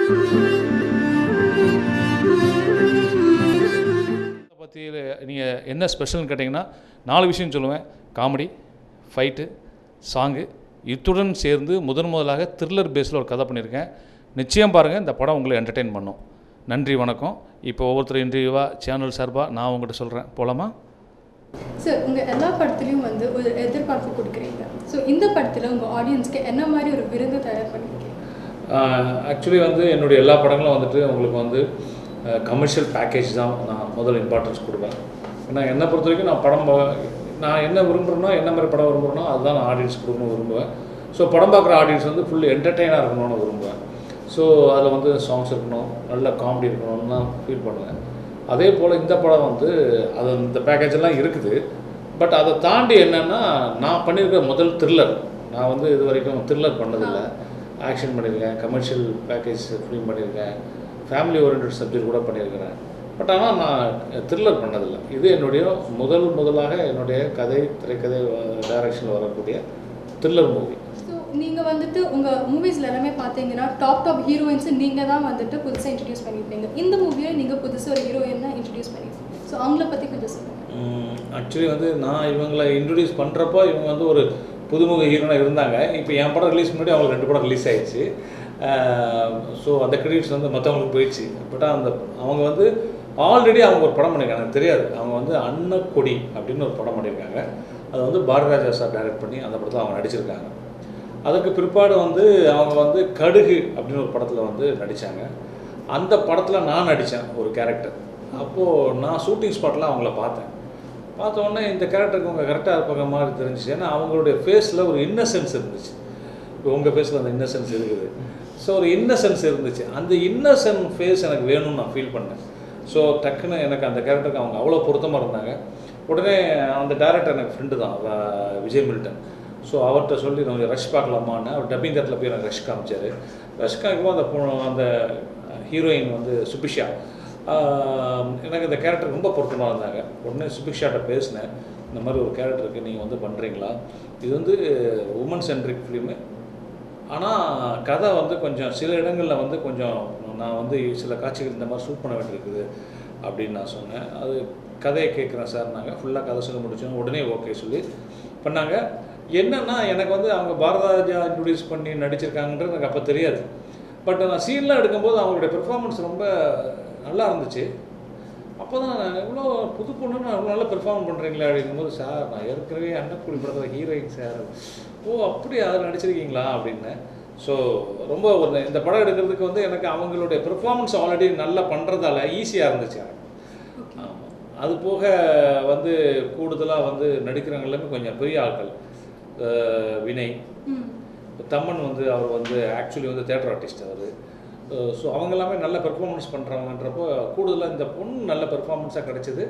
பற்றி நீங்கள் என்ன ஸ்பெஷல்னு கேட்டிங்கன்னா நாலு விஷயம் சொல்லுவேன் காமெடி ஃபைட்டு சாங்கு இத்துடன் சேர்ந்து முதன் முதலாக த்ரில்லர் பேஸில் ஒரு கதை பண்ணியிருக்கேன் நிச்சயம் பாருங்கள் இந்த படம் உங்களை என்டர்டெயின் பண்ணும் நன்றி வணக்கம் இப்போ ஒவ்வொருத்தர் இன்டர்வியூவாக சேனல் சார்பாக நான் உங்கள்கிட்ட சொல்கிறேன் போலாமா சார் உங்கள் எல்லா படத்துலையும் வந்து ஒரு எதிர்பார்ப்பு கொடுக்குறீங்க ஸோ இந்த படத்தில் உங்கள் ஆடியன்ஸ்க்கு என்ன மாதிரி ஒரு விருந்து தயார் பண்ணியிருக்கீங்க ஆக்சுவலி வந்து என்னுடைய எல்லா படங்களும் வந்துட்டு உங்களுக்கு வந்து கமர்ஷியல் பேக்கேஜ் தான் நான் முதல்ல இம்பார்ட்டன்ஸ் கொடுப்பேன் ஏன்னா என்னை பொறுத்த வரைக்கும் நான் படம் பா- நான் என்ன விரும்புகிறேனோ என்ன மாதிரி படம் விரும்புகிறேனோ அதுதான் நான் ஆடியன்ஸ் கொடுக்கணும் விரும்புவேன் ஸோ படம் பார்க்குற ஆடியன்ஸ் வந்து ஃபுல் என்டர்டெயினாக இருக்கணும்னு விரும்புவேன் ஸோ அதில் வந்து சாங்ஸ் இருக்கணும் நல்ல காமெடி இருக்கணும்னு தான் ஃபீல் பண்ணுவேன் அதே போல் இந்த படம் வந்து அது இந்த பேக்கேஜ் எல்லாம் இருக்குது பட் அதை தாண்டி என்னென்னா நான் பண்ணியிருக்கிற முதல் த்ரில்லர் நான் வந்து இது வரைக்கும் த்ரில்லர் பண்ணதில்லை ஆக்ஷன் பண்ணியிருக்கேன் கமர்ஷியல் பேக்கேஜ் ஃபிலிம் பண்ணியிருக்கேன் ஃபேமிலி ஓரியன்ட் சப்ஜெக்ட் கூட பண்ணியிருக்கிறேன் பட் ஆனால் நான் த்ரில்லர் பண்ணதில்லை இது என்னுடைய முதல் முதலாக என்னுடைய கதை திரைக்கதை டைரக்ஷனில் வரக்கூடிய த்ரில்லர் மூவி ஸோ நீங்கள் வந்துட்டு உங்கள் மூவிஸில் எல்லாமே பார்த்தீங்கன்னா டாப் டாப் ஹீரோயின்ஸ் நீங்கள் தான் வந்துட்டு புதுசாக இன்ட்ரடியூஸ் பண்ணியிருப்பீங்க இந்த மூவியை நீங்கள் புதுசாக ஒரு ஹீரோயின் தான் இன்ட்ரடியூஸ் பண்ணியிருப்பீங்க ஸோ அவங்கள பற்றி கொஞ்சம் சொல்லுங்கள் ஆக்சுவலி வந்து நான் இவங்களை இன்ட்ரடியூஸ் பண்ணுறப்போ இவங்க வந்து ஒரு புதுமுக ஹீரோனாக இருந்தாங்க இப்போ என் படம் ரிலீஸ் முன்னாடி அவங்களுக்கு ரெண்டு படம் ரிலீஸ் ஆயிடுச்சு ஸோ அந்த கிரெடிட்ஸ் வந்து மற்றவங்களுக்கு போயிடுச்சு பட் அந்த அவங்க வந்து ஆல்ரெடி அவங்க ஒரு படம் பண்ணியிருக்காங்க எனக்கு தெரியாது அவங்க வந்து அன்னக்கொடி அப்படின்னு ஒரு படம் பண்ணியிருக்காங்க அது வந்து பாரதிராஜா சார் டைரக்ட் பண்ணி அந்த படத்தில் அவங்க நடிச்சிருக்காங்க அதுக்கு பிற்பாடு வந்து அவங்க வந்து கடுகு அப்படின்னு ஒரு படத்தில் வந்து நடித்தாங்க அந்த படத்தில் நான் நடித்தேன் ஒரு கேரக்டர் அப்போது நான் ஷூட்டிங் ஸ்பாட்டில் அவங்கள பார்த்தேன் பார்த்த உடனே இந்த கேரக்டருக்கு அவங்க கரெக்டாக இருப்பாங்க மாதிரி தெரிஞ்சிச்சு ஏன்னா அவங்களுடைய ஃபேஸில் ஒரு இன்னசென்ஸ் இருந்துச்சு இப்போ உங்கள் ஃபேஸில் அந்த இன்னசென்ஸ் இருக்குது ஸோ ஒரு இன்னசென்ஸ் இருந்துச்சு அந்த இன்னசென்ட் ஃபேஸ் எனக்கு வேணும்னு நான் ஃபீல் பண்ணேன் ஸோ டக்குன்னு எனக்கு அந்த கேரக்டருக்கு அவங்க அவ்வளோ பொருத்தமாக இருந்தாங்க உடனே அந்த டேரக்டர் எனக்கு ஃப்ரெண்டு தான் வ- விஜய் மில்டன் ஸோ அவர்கிட்ட சொல்லி நம்ம ரஷ் பார்க்கலாமான்னு அவர் டப்பிங் தட்டில் போய் எனக்கு ரஷ் காமிச்சார் ரஷ் காமிக்கும்போது அந்த பொ- அந்த ஹீரோயின் வந்து சுபிஷா ஆஹ் எனக்கு இந்த கேரக்டர் ரொம்ப பொருத்தமாக இருந்தாங்க உடனே சுபிக்ஷாட்ட பேசினேன் இந்த மாதிரி ஒரு கேரக்டருக்கு நீங்கள் வந்து பண்ணுறீங்களா இது வந்து உமன் சென்ட்ரிக் ஃபிலிமு ஆனால் கதை வந்து கொஞ்சம் சில இடங்களில் வந்து கொஞ்சம் நான் வந்து சில காட்சிகள் இந்த மாதிரி ஷூட் பண்ண வேண்டியிருக்குது அப்படின்னு நான் சொன்னேன் அது கதையை கேட்குறேன் சார் நாங்கள் ஃபுல்லாக கதை சொல்லி முடிச்சோம் உடனே ஓகே சொல்லி பண்ணாங்க என்னன்னா எனக்கு வந்து அவங்க பாரதராஜா இன்ட்ரடியூஸ் பண்ணி நடிச்சிருக்காங்கன்றது எனக்கு அப்போ தெரியாது பட் நான் சீன்லாம் எடுக்கும்போது அவங்களுடைய பெர்ஃபார்மன்ஸ் ரொம்ப நல்லா இருந்துச்சு அப்போ தான் நான் இவ்வளோ புது பொண்ணு நான் இவ்வளோ நல்லா பெர்ஃபார்ம் பண்ணுறீங்களா அப்படிங்கும்போது சார் நான் ஏற்கனவே அன்னக்குடி படத்தில் ஹீரோயின் சார் ஓ அப்படி அதில் நடிச்சிருக்கீங்களா அப்படின்னு ஸோ ரொம்ப ஒரு இந்த படம் எடுக்கிறதுக்கு வந்து எனக்கு அவங்களுடைய பெர்ஃபார்மன்ஸ் ஆல்ரெடி நல்லா பண்ணுறதால ஈஸியாக இருந்துச்சு எனக்கு ஆமாம் அது போக வந்து கூடுதலாக வந்து நடிக்கிறவங்க எல்லாமே கொஞ்சம் பெரிய ஆட்கள் அஹ் வினய் ம் தம்மன் வந்து அவர் வந்து ஆக்சுவலி வந்து தேட்டர் ஆர்டிஸ்ட் அவர் ஸோ அவங்க எல்லாமே நல்ல பெர்ஃபார்மன்ஸ் பண்ணுறாங்கன்றப்போ கூடுதலாக இந்த பொண்ணு நல்ல பெர்ஃபார்மன்ஸாக கிடைச்சது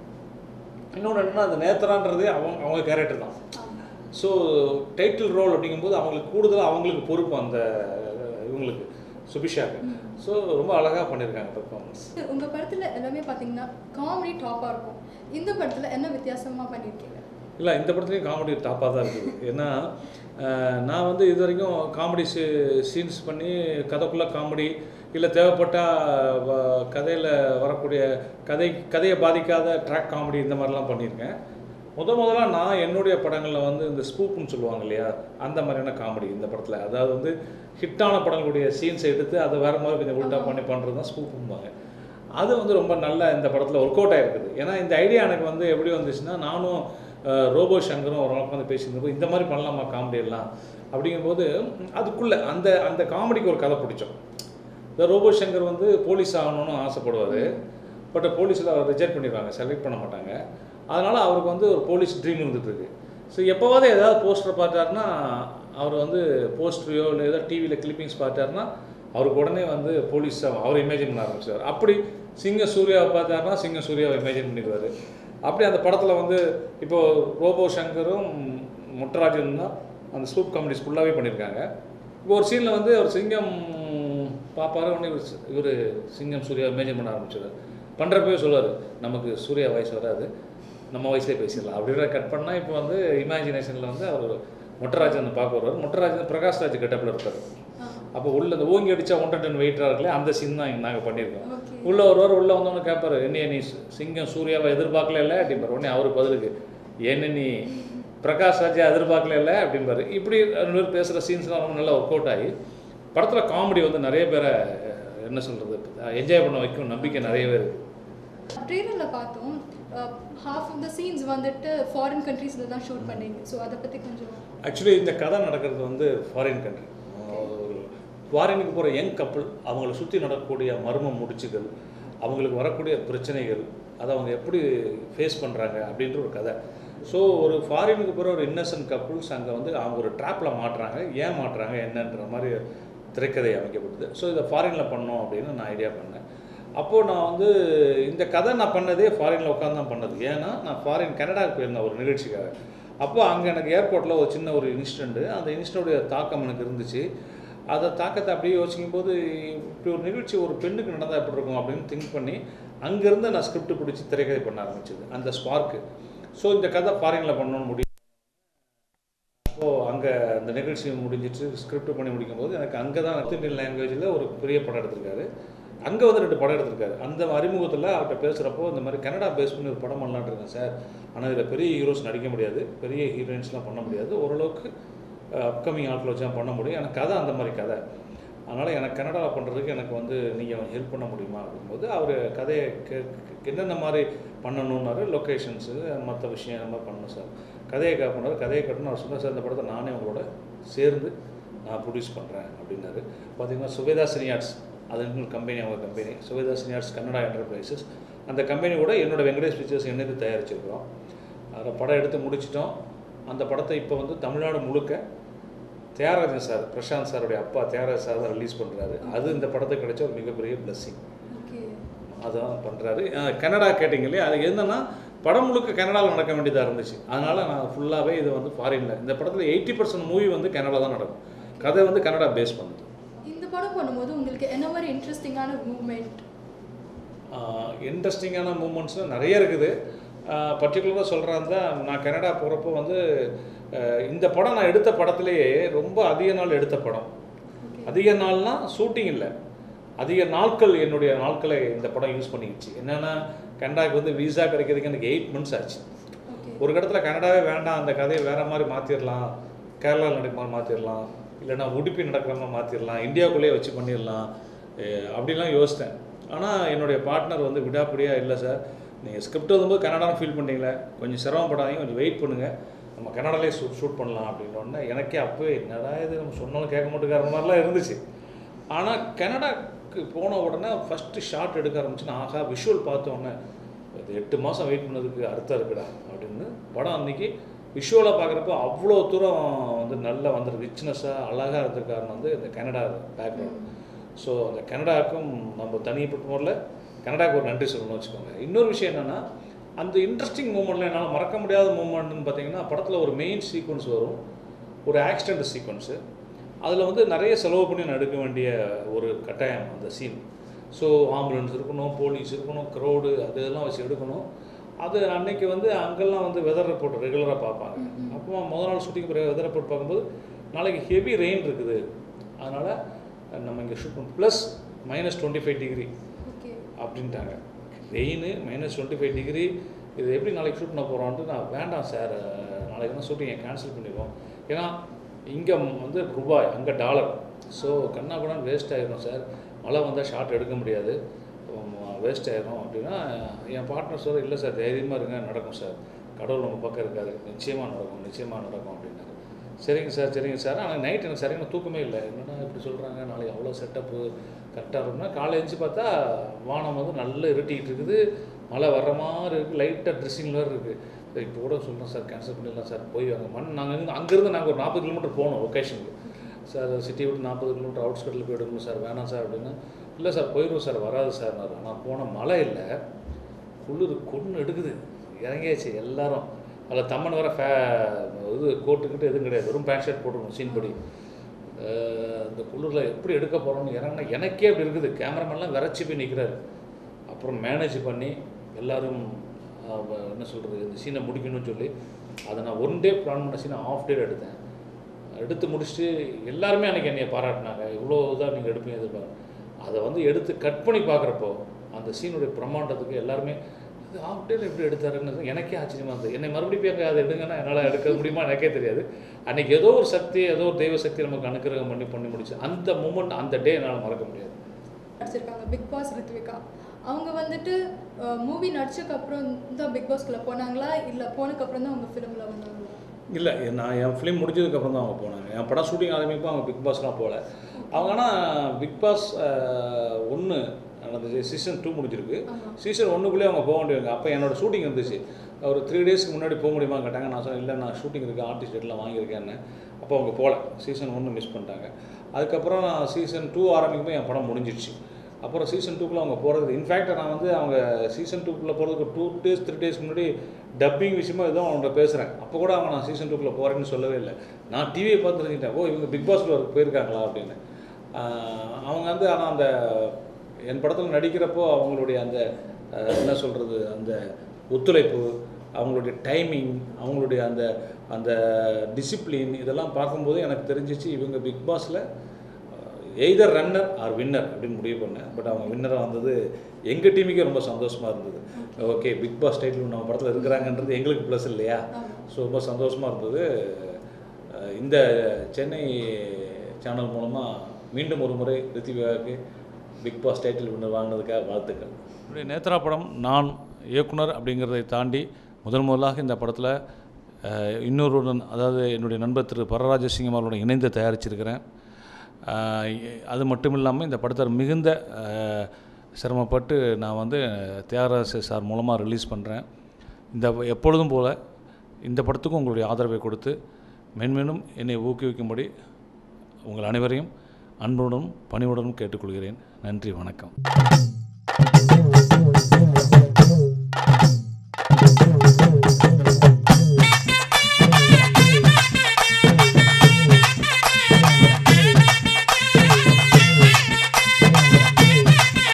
இன்னொன்று என்னன்னா அந்த நேத்ரான்றதே அவங்க அவங்க கேரக்டர் தான் ஸோ டைட்டில் ரோல் அப்படிங்கும்போது அவங்களுக்கு கூடுதலாக அவங்களுக்கு பொறுப்பு அந்த அஹ், இவங்களுக்கு சுபிஷாக்கு ஸோ ரொம்ப அழகாக பண்ணியிருக்காங்க பெர்ஃபார்மன்ஸ் உங்கள் படத்தில் எல்லாமே பார்த்தீங்கன்னா காமெடி டாப்பாக இருக்கும் இந்த படத்தில் என்ன வித்தியாசமாக பண்ணியிருக்கீங்க இல்லை இந்த படத்துலையும் காமெடி டாப்பாக தான் இருக்குது ஏன்னா அஹ், நான் வந்து இது வரைக்கும் காமெடி சீன்ஸ் பண்ணி கதைக்குள்ளே காமெடி இல்லை தேவைப்பட்டால் கதையில் வரக்கூடிய கதை கதையை பாதிக்காத ட்ராக் காமெடி இந்த மாதிரிலாம் பண்ணியிருக்கேன் முத முதல்ல நான் என்னுடைய படங்களில் வந்து இந்த ஸ்பூப்புன்னு சொல்லுவாங்க இல்லையா அந்த மாதிரியான காமெடி இந்த படத்தில் அதாவது வந்து ஹிட்டான படங்களுடைய சீன்ஸை எடுத்து அதை வேறு மாதிரி கொஞ்சம் உல்ட்டா பண்ணி பண்ணுறது தான் ஸ்பூப்பும்பாங்க அது வந்து ரொம்ப நல்ல இந்த படத்தில் ஒர்க் அவுட் ஆகிருக்குது ஏன்னா இந்த ஐடியா எனக்கு வந்து எப்படி வந்துச்சுன்னா நானும் அஹ், ரோபோ சங்கரும் ஒரு நாள் வந்து பேசியிருந்தப்போ இந்த மாதிரி பண்ணலாமா காமெடி எல்லாம் அப்படிங்கும்போது அதுக்குள்ளே அந்த அந்த காமெடிக்கு ஒரு கதை பிடிச்சோம் இந்த ரோபோ சங்கர் வந்து போலீஸ் ஆகணும்னு ஆசைப்படுவார் பட் போலீஸில் அவர் ரிஜெக்ட் பண்ணிடுவாங்க செலக்ட் பண்ண மாட்டாங்க அதனால் அவருக்கு வந்து ஒரு போலீஸ் ட்ரீம் இருந்துகிட்ருக்கு ஸோ எப்போவாவது ஏதாவது போஸ்டர் பார்த்தாருன்னா அவர் வந்து போஸ்டரையோ இல்லை ஏதாவது டிவியில் கிளிப்பிங்ஸ் பார்த்தாருன்னா அவருக்கு உடனே வந்து போலீஸ் அவர் இமேஜின் பண்ண ஆரம்பிச்சார் அப்படி சிங்க சூர்யாவை பார்த்தாருன்னா சிங்க சூர்யாவை இமேஜின் பண்ணிடுவார் அப்படி அந்த படத்தில் வந்து இப்போ ரோபோ சங்கரும் முட்டராஜன் தான் அந்த ஸ்லூப் காமெடிஸ் ஃபுல்லாகவே பண்ணியிருக்காங்க இப்போ ஒரு சீனில் வந்து அவர் சிங்கம் பாப்பாரு உடனே இவர் சிங்கம் சூர்யா இமேஜின் பண்ண ஆரம்பிச்சிடுவார் பண்ணுறப்பவே சொல்லுவார் நமக்கு சூர்யா வயசு வராது நம்ம வயசுலேயே பேசிடலாம் அப்படின்ற கட் பண்ணால் இப்போ வந்து இமேஜினேஷனில் வந்து அவர் மொட்டராஜன் பார்க்க வருவார் மொட்டராஜன் பிரகாஷ்ராஜ் கெட்டப்பில் இருப்பார் அப்போ உள்ள இந்த ஓங்கி அடித்தா ஒன்றரை டன் வெயிட்டாக இருக்குல்ல அந்த சீன் தான் நாங்கள் பண்ணியிருக்கோம் ஓகே உள்ளே ஒருவர் உள்ளே வந்தவொடனே கேட்பாரு என்னைய நீ சி- சிங்கம் சூர்யாவை எதிர்பார்க்கல இல்லை அப்படிம்பாரு உடனே அவர் பதிலுக்கு என்ன நீ பிரகாஷ் ராஜா எதிர்பார்க்கல இல்லை அப்படிம்பாரு இப்படி ரெண்டு பேர் பேசுகிற சீன்ஸ்லாம் ரொம்ப நல்லா ஒர்க் அவுட் ஆகி படத்தில் காமெடி வந்து நிறைய பேரை அஹ், என்ன சொல்கிறது என்ஜாய் பண்ண வைக்கும் நம்பிக்கை நிறையவே இருக்குது ட்ரெய்லரில் பார்த்தோம் ஹாஃப் ஆஃப் த சீன்ஸ் வந்துட்டு ஃபாரின் கண்ட்ரீஸில் தான் ஷூட் பண்ணீங்க ஸோ அதை பற்றி கொஞ்சம் ஆக்சுவலி இந்த கதை நடக்கிறது வந்து ஃபாரின் கண்ட்ரி ஒரு ஃபாரினுக்கு போகிற யங் கப்பல் அவங்கள சுற்றி நடக்கக்கூடிய மர்ம முடிச்சுகள் அவங்களுக்கு வரக்கூடிய பிரச்சனைகள் அதை அவங்க எப்படி ஃபேஸ் பண்ணுறாங்க அப்படின்ற ஒரு கதை ஸோ ஒரு ஃபாரினுக்கு போகிற ஒரு இன்னசென்ட் கப்புள்ஸ் அங்கே வந்து அவங்க ஒரு ட்ராப்பில் மாட்டுறாங்க ஏன் மாட்டுறாங்க என்னன்ற மாதிரி திரைக்கதை அமைக்கப்பட்டது ஸோ இதை ஃபாரினில் பண்ணோம் அப்படின்னு நான் ஐடியா பண்ணேன் அப்போது நான் வந்து இந்த கதை நான் பண்ணதே ஃபாரினில் உட்காந்து தான் பண்ணது ஏன்னா நான் ஃபாரின் கனடாவுக்கு போயிருந்தேன் ஒரு நிகழ்ச்சிக்காக அப்போ அங்கே எனக்கு ஏர்போர்ட்டில் ஒரு சின்ன ஒரு இன்சிடெண்ட்டு அந்த இன்சிடென்ட்டுடைய தாக்கம் எனக்கு இருந்துச்சு அதை தாக்கத்தை அப்படியே யோசிக்கும் போது இப்படி ஒரு நிகழ்ச்சி ஒரு பெண்ணுக்கு நடந்தால் எப்படி இருக்கும் அப்படின்னு திங்க் பண்ணி அங்கேருந்து நான் ஸ்கிரிப்ட் பிடிச்சி திரைக்கதை பண்ண ஆரம்பிச்சது அந்த ஸ்பார்க்கு ஸோ இந்த கதை ஃபாரினில் பண்ணணும்னு முடியும் அப்போது அங்கே அந்த நிகழ்ச்சி முடிஞ்சிட்டு ஸ்கிரிப்ட் பண்ணி முடிக்கும்போது எனக்கு அங்கே தான் நார்த் இந்தியன் லாங்குவேஜில் ஒரு பெரிய படம் எடுத்திருக்காரு அங்கே வந்து ரெண்டு படம் எடுத்திருக்காரு அந்த அறிமுகத்தில் அவர்கிட்ட பேசுகிறப்போ இந்த மாதிரி கனடா பேஸ் பண்ணி ஒரு படம் பண்ணலான்னு இருக்கேன் சார் ஆனால் இதில் பெரிய ஹீரோஸ் நடிக்க முடியாது பெரிய ஹீரோயின்ஸ்லாம் பண்ண முடியாது ஓரளவுக்கு அப்கமிங் ஆட்கள் வச்சு தான் பண்ண முடியும் எனக்கு கதை அந்த மாதிரி கதை அதனால் எனக்கு கனடாவில் பண்ணுறதுக்கு எனக்கு வந்து நீங்கள் ஹெல்ப் பண்ண முடியுமா அப்படிங்கும்போது அவர் கதையை கே கே- என்னென்ன மாதிரி பண்ணணுன்னாரு லொக்கேஷன்ஸு மற்ற விஷயம் இந்த மாதிரி பண்ணணும் சார் கதையை கே பண்ணார் கதையை கட்டணும் அவர் சொன்னார் சார் இந்த படத்தை நானே உங்களோட சேர்ந்து நான் ப்ரொடியூஸ் பண்ணுறேன் அப்படின்னாரு பார்த்தீங்கன்னா சுவேதா சினியார்ட்ஸ் அது இன்னொரு கம்பெனி அவங்க company Swetha Cineyards Kannada enterprises அந்த கம்பெனி கூட என்னோட வெங்கடேஷ் பிக்சர்ஸ் இணைந்து தயாரிச்சிருக்கிறோம் அதில் படம் எடுத்து முடிச்சிட்டோம் அந்த படத்தை இப்போ வந்து தமிழ்நாடு முழுக்க தியாகராஜன் சார் பிரசாந்த் சாருடைய அப்பா தியாகராஜ் சார் தான் ரிலீஸ் பண்ணுறாரு அது இந்த படத்துக்கு கிடைச்ச ஒரு மிகப்பெரிய blessing ஓகே அதான் பண்ணுறாரு கனடா கேட்டிங்க இல்லையா அது என்னன்னா படம் முழுக்க கனடாவில் நடக்க வேண்டியதாக இருந்துச்சு அதனால் நான் ஃபுல்லாகவே இது வந்து ஃபாரினில் இந்த படத்தில் எயிட்டி பர்சன்ட் மூவி வந்து கனடா தான் நடக்கும் கதை வந்து கனடா பேஸ் பண்ணுது இந்த படம் பண்ணும்போது உங்களுக்கு என்ன மாதிரி இன்ட்ரெஸ்டிங்கான மூமெண்ட் இன்ட்ரெஸ்டிங்கான மூமெண்ட்ஸும் நிறைய இருக்குது பர்டிகுலராக சொல்கிறாங்க நான் கனடா போகிறப்போ வந்து ஆஹ் இந்த படம் நான் எடுத்த படத்துலேயே ரொம்ப அதிக நாள் எடுத்த படம் அதிக நாள்னா ஷூட்டிங் இல்லை அதிக நாட்கள் என்னுடைய நாட்களை இந்த படம் யூஸ் பண்ணிக்கிச்சு என்னென்னா கனடாக்கு வந்து விசா கிடைக்கிறதுக்கு எனக்கு எயிட் மந்த்ஸ் ஆச்சு ஓகே ஒரு இடத்துல கனடாவே வேண்டாம் அந்த கதையை வேற மாதிரி மாற்றிடலாம் கேரளாவில் நடக்கிற மாதிரி மாற்றிடலாம் இல்லைன்னா உடுப்பி நடக்கிற மாதிரி மாற்றிடலாம் இந்தியாவுக்குள்ளேயே வச்சு பண்ணிடலாம் அஹ் அப்படிலாம் யோசித்தேன் ஆனால் என்னுடைய பார்ட்னர் வந்து விடாப்படியாக இல்லை சார் நீங்கள் ஸ்கிரிப்ட் வரும்போது கனடான்னு ஃபீல் பண்ணீங்களே கொஞ்சம் சிரமப்படாதீங்க கொஞ்சம் வெயிட் பண்ணுங்கள் நம்ம கனடாலே ஷூட் ஷூட் பண்ணலாம் அப்படின்னோடனே எனக்கே அப்போவே என்னடா இது நம்ம சொன்னாலும் கேட்க மாட்டேங்கிற மாதிரிலாம் இருந்துச்சு ஆனால் கனடாக்கு போன உடனே ஃபஸ்ட்டு ஷாட் எடுக்க ஆரம்பிச்சுன்னா ஆஹா விஷுவல் பார்த்த உடனே இது எட்டு மாதம் வெயிட் பண்ணதுக்கு அர்த்தம் இருக்குடா அப்படின்னு படம் அன்னைக்கு விஷுவலாக பார்க்குறப்போ அவ்வளோ தூரம் வந்து நல்லா வந்துருக்கு ரிச்னஸாக அழகாக இருந்தது காரணம் வந்து இந்த கனடா பேக்ரவுண்ட் ஸோ அந்த கனடாவுக்கும் நம்ம தனிப்பட்ட முறையில் கனடாவுக்கு ஒரு நன்றி சொல்லணும்னு வச்சுக்கோங்க இன்னொரு விஷயம் என்னென்னா அந்த இன்ட்ரெஸ்டிங் மூமெண்ட்டில் என்னால் மறக்க முடியாத மூமெண்ட்னு பார்த்தீங்கன்னா படத்தில் ஒரு மெயின் சீக்வன்ஸ் வரும் ஒரு ஆக்சிடென்ட் சீக்வன்ஸு அதில் வந்து நிறைய செலவு பண்ணி நான் எடுக்க வேண்டிய ஒரு கட்டாயம் அந்த சீன் ஸோ ஆம்புலன்ஸ் இருக்கணும் போலீஸ் இருக்கணும் க்ரௌடு அது இதெல்லாம் வச்சு எடுக்கணும் அது அன்னைக்கு வந்து அங்கெல்லாம் வந்து வெதர் ரிப்போர்ட் ரெகுலராக பார்ப்பாங்க அப்போ முதல் நாள் ஷூட்டிங் பிறகு வெதர் ரிப்போர்ட் பார்க்கும்போது நாளைக்கு ஹெவி ரெயின் இருக்குது அதனால் நம்ம இங்கே ஷூட் பண்ண plus minus twenty five degree okay அப்படின்ட்டாங்க rain minus twenty five degree இது எப்படி நாளைக்கு ஷூட் பண்ண போகிறோன்ட்டு நான் வேண்டாம் சார் நாளைக்கு தான் ஷூட்டிங்கை கேன்சல் பண்ணிடுவோம் ஏன்னா இங்கே வந்து ரூபாய் அங்கே டாலர் ஸோ கண்ணா கூட வேஸ்ட் ஆகிடும் சார் மழை வந்தால் ஷார்ட் எடுக்க முடியாது வேஸ்ட் ஆயிரும் அப்படின்னா என் பார்ட்னர் சொல்ல இல்லை சார் தைரியமாக இருங்க நடக்கும் சார் கடவுள் நம்ம பக்கம் இருக்காரு நிச்சயமாக நடக்கும் நிச்சயமாக நடக்கும் அப்படின்னாரு சரிங்க சார் சரிங்க சார் ஆனால் நைட் எனக்கு சரியான தூக்கமே இல்லை என்னடா இப்படி சொல்கிறாங்க நாளைக்கு அவ்வளோ செட்டப்பு கரெக்டாக இருக்கும்னா காலை எழுந்துச்சு பார்த்தா வானம் வந்து நல்லா இருட்டிக்கிட்டு இருக்குது மழை வர்ற மாதிரி இருக்குது லைட்டாக ட்ரெஸ்ஸிங் மாதிரி இருக்குது இப்போ கூட சொல்கிறேன் சார் கேன்சல் பண்ணிடலாம் சார் போய் வாங்க மண் நாங்கள் இருந்து அங்கேருந்து நாங்கள் ஒரு நாற்பது கிலோமீட்டர் போகணும் லொக்கேஷனுக்கு சார் சிட்டி விட்டு நாற்பது கிலோமீட்டர் அவுட்ஸ்கட்டில் போய் எடுக்கணும் சார் வேணாம் சார் அப்படின்னா இல்லை சார் போயிடுவோம் சார் வராது சார் நான் போன மழை இல்லை குளிர் கொன்று எடுக்குது இறங்கியாச்சு எல்லாரும் அதில் தம்மன் வர ஃபே இது கோட்டுக்கிட்டு எதுவும் கிடையாது வெறும் பேண்ட் ஷர்ட் போட்டுக்கணும் சீன் படி அஹ் இந்த குளிரில் எப்படி எடுக்க போகிறோம்னு இறங்கினா எனக்கே அப்படி இருக்குது கேமராமேன்லாம் விரைச்சி போய் நிற்கிறாரு அப்புறம் மேனேஜ் பண்ணி எல்லாரும் அஹ், வ- என்ன சொல்கிறது இந்த சீனை முடிக்கணும்னு சொல்லி அதை நான் ஒன் டே பிளான் பண்ண சீனை ஆஃப் டே எடுத்தேன் எடுத்து முடிச்சுட்டு எல்லாருமே அன்றைக்கி என்னைய பாராட்டினாங்க இவ்வளோ இதாக நீங்கள் எடுப்பீங்க எதிர்பார்க்க அதை வந்து எடுத்து கட் பண்ணி பார்க்குறப்போ அந்த சீனுடைய பிரம்மாண்டத்துக்கு எல்லாருமே இது ஆஃப்டேல எப்படி எடுத்தாருன்னு எனக்கே ஆச்சரியமாக இருந்தது என்னை மறுபடியும் போய் அங்கே அதை எடுங்கன்னா என்னால் எடுக்க முடியுமா எனக்கே தெரியாது அன்றைக்கி ஏதோ ஒரு சக்தி ஏதோ ஒரு தெய்வ சக்தி நமக்கு அனுக்கிரகம் பண்ணி பண்ணி முடிச்சு அந்த மூமெண்ட் அந்த டே என்னால் மறக்க முடியாது நடிச்சிருக்காங்க பிக் பாஸ் ரித்விகா அவங்க வந்துட்டு மூவி நடிச்சதுக்கு அப்புறம் தான் பிக் பாஸ்க்குள்ள போனாங்களா இல்லை போனதுக்கு அப்புறம் தான் அவங்க ஃபிலிமில் வந்தாங்களா இல்லை நான் என் ஃபிலிம் முடிஞ்சதுக்கப்புறம் தான் அவங்க போனாங்க என் படம் ஷூட்டிங் ஆரம்பிப்போ அவங்க பிக் பாஸ்லாம் போகல அவங்க ஆனால் பிக் பாஸ் ஒன்று நடந்துச்சு சீசன் டூ முடிஞ்சிருக்கு ஆமாம் சீசன் ஒன்றுக்குள்ளே அவங்க போக வேண்டியவங்க அப்போ என்னோட ஷூட்டிங் இருந்துச்சு ஒரு த்ரீ டேஸ்க்கு முன்னாடி போக முடியுமா கேட்டாங்க நான் சொன்னேன் இல்லை நான் ஷூட்டிங் இருக்குது ஆர்டிஸ்ட் எல்லாம் வாங்கியிருக்கேன்னு அப்போ அவங்க போகல சீசன் ஒன்று மிஸ் பண்ணிட்டாங்க அதுக்கப்புறம் நான் சீசன் டூ ஆரம்பிக்கும்போது என் படம் முடிஞ்சிடுச்சு அப்புறம் சீசன் டூக்குள்ளே அவங்க போகிறது இன்ஃபேக்ட் நான் வந்து அவங்க சீசன் டூக்குள்ளே போகிறதுக்கு டூ டேஸ் த்ரீ டேஸ் முன்னாடி டப்பிங் விஷயமா எதுவும் அவங்கள்ட்ட பேசுகிறேன் அப்போ கூட அவங்க நான் சீசன் டூக்குள்ளே போகிறேன்னு சொல்லவே இல்லை நான் டிவியை பார்த்து தெரிஞ்சுட்டேன் ஓ இவங்க பிக் பாஸ்ல போயிருக்காங்களா அப்படின்னு ஆஹ் அவங்க வந்து ஆனால் அந்த என் படத்தில் நடிக்கிறப்போ அவங்களுடைய அந்த ஆஹ் என்ன சொல்கிறது அந்த ஒத்துழைப்பு அவங்களுடைய டைமிங் அவங்களுடைய அந்த அந்த டிசிப்ளின் இதெல்லாம் பார்க்கும்போது எனக்கு தெரிஞ்சிச்சு இவங்க பிக் பாஸில் எய்தர் ரன்னர் ஆர் வின்னர் அப்படின்னு முடிவு பண்ணேன் பட் அவங்க வின்னராக வந்தது எங்கள் டீமுக்கே ரொம்ப சந்தோஷமாக இருந்தது ஓகே பிக் பாஸ் டைட்டில் நம்ம படத்தில் இருக்கிறாங்கன்றது எங்களுக்கு ப்ளஸ் இல்லையா ஸோ ரொம்ப சந்தோஷமாக இருந்தது அஹ் இந்த சென்னை சேனல் மூலமாக மீண்டும் ஒரு முறை ரித்திகாவுக்கு பிக் பாஸ் டைட்டில் வின்னர் வாங்கினதுக்காக வாழ்த்துக்கள் என்னுடைய நேத்ரா படம் நான் இயக்குனர் அப்படிங்கிறதை தாண்டி முதல் முதலாக இந்த படத்தில் இன்னொருடன் அதாவது என்னுடைய நண்பர் திரு பரராஜசிங்கம் அவர்களோட இணைந்து தயாரிச்சிருக்கிறேன் அஹ் அது மட்டும் இல்லாமல் இந்த படத்தை மிகுந்த அஹ், சிரமப்பட்டு நான் வந்து தியாகராஜ சார் மூலமாக ரிலீஸ் பண்ணுறேன் இந்த எப்பொழுதும் போல் இந்த படத்துக்கும் உங்களுடைய ஆதரவை கொடுத்து மென்மேலும் என்னை ஊக்குவிக்கும்படி உங்கள் அனைவரையும் அன்புடனும் பணிவுடனும் கேட்டுக்கொள்கிறேன் நன்றி வணக்கம்